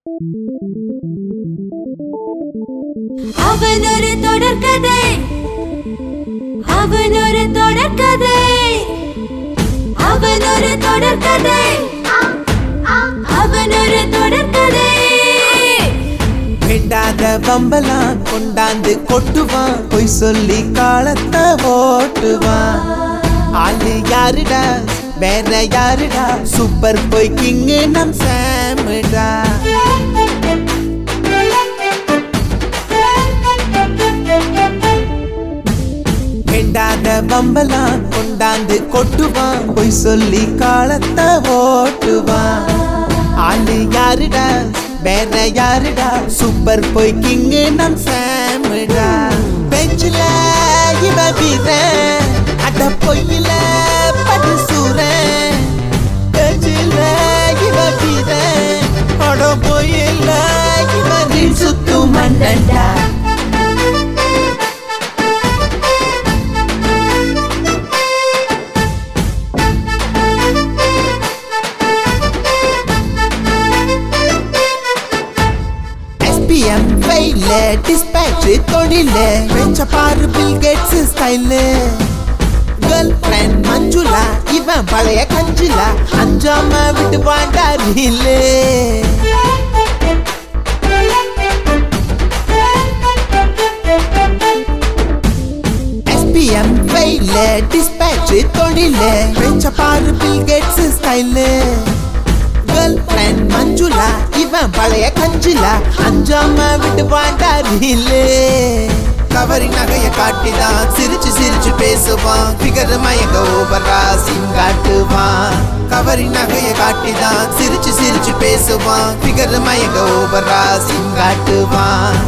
அவன் ஒரு தொடர்கதை அவன் ஒரு தொடர்கதை அவன் ஒரு தொடர்கதை அவன் ஒரு தொடர்கதை வேண்டாத வம்பலாம் கொண்டாந்து கொட்டுவான் பொய் சொல்லி காலத்தை ஓட்டுவான் ஆளு யாருடா வேற யாருடா சூப்பர் பொய் கிங்கு நம் சாமுடா வேண்டாத வம்பலாம் கொண்டாந்து கொட்டுவான் பொய் சொல்லி காலத்தை ஓட்டுவான் ஆளு யாருடா வேற யாருடா சூப்பர் பொய் கிங்கு நம் சாமுடா பெஞ்சில இவ வீர அட பொய்யில படு சூரன் பெஞ்சில இவ வீர அட பொய்யில இவ ரீல் சுத்தும் மண்டண்டா எஸ்பிஎம் ஃபெயில டிஸ்பேட்ச் தொழில வெச்ச பாரு Bill Gates style girlfriend Manjula இவன் பழைய கஞ்சுலா அஞ்சாம விட்டு வாண்டா ரீலு எஸ்பிஎம் ஃபெயில டிஸ்பேட்ச் தொழில வெச்ச பாரு Bill Gates style girlfriend Manjula இவன் பழைய கஞ்சுலா அஞ்சாம விட்டு வாண்டா ரீலு கவரி நகைய காட்டிதான் சிரிச்சு சிரிச்சு பேசுவான் பிகர் மயங்க ஓவரா சிம் காட்டுவான் கவரி நகைய காட்டிதான் சிரிச்சு சிரிச்சு பேசுவான் பிகர் மயங்க ஓவரா சிம் காட்டுவான்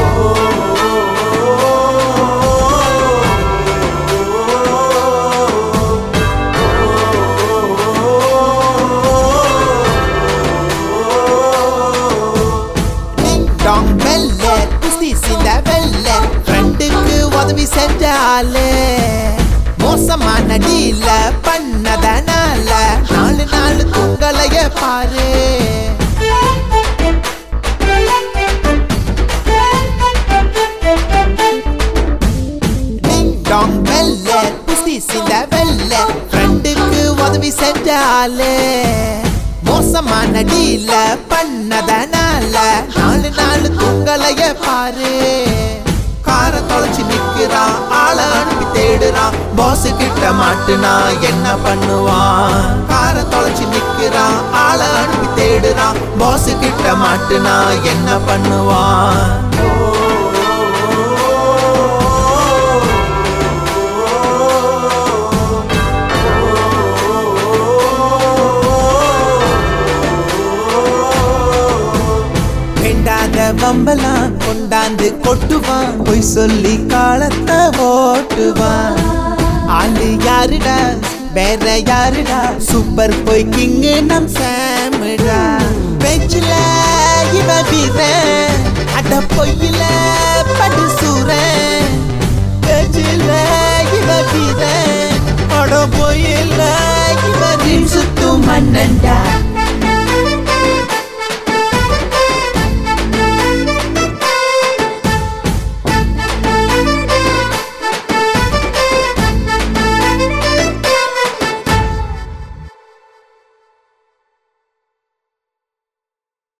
டிங் டாங் பெல்ல குஸ்தி சிந்த வெல்ல ஃப்ரெண்டுக்கு உதவி செஞ்சாலே மோசமான டீல பண்ணதனால நாலு நாலு துங்கலைய பாரு டிங் டாங் பெல்ல குஸ்தி சிந்த வெல்ல ஃப்ரெண்டுக்கு உதவி செஞ்சாலே மோசமான டீல பண்ணதனால நாலு நாலு துங்கலைய பாரு கார தொலைச்சு நிக்கிறான் ஆள அனுப்பி தேடுறான் பாஸ் கிட்ட மாட்டுனா என்ன பண்ணுவான் கார தொலைச்சு நிக்கிறான் ஆள அனுப்பி தேடுறான் பாஸ் கிட்ட மாட்டுனா என்ன பண்ணுவான் வேண்டாத வம்பலாம் கொண்டாந்து கொட்டுவான் பொய் சொல்லி காலத்தை ஓட்டுவான் ஆளு யாருடா வேற யாருடா சூப்பர் பொய் கிங்கு நம் சாமுடா பெஞ்சில இவ வீர அட பொய்யில படு சூரன் பெஞ்சில இவ வீர அட பொய்யில இவ ரீல் சுத்தும் மன்னண்டா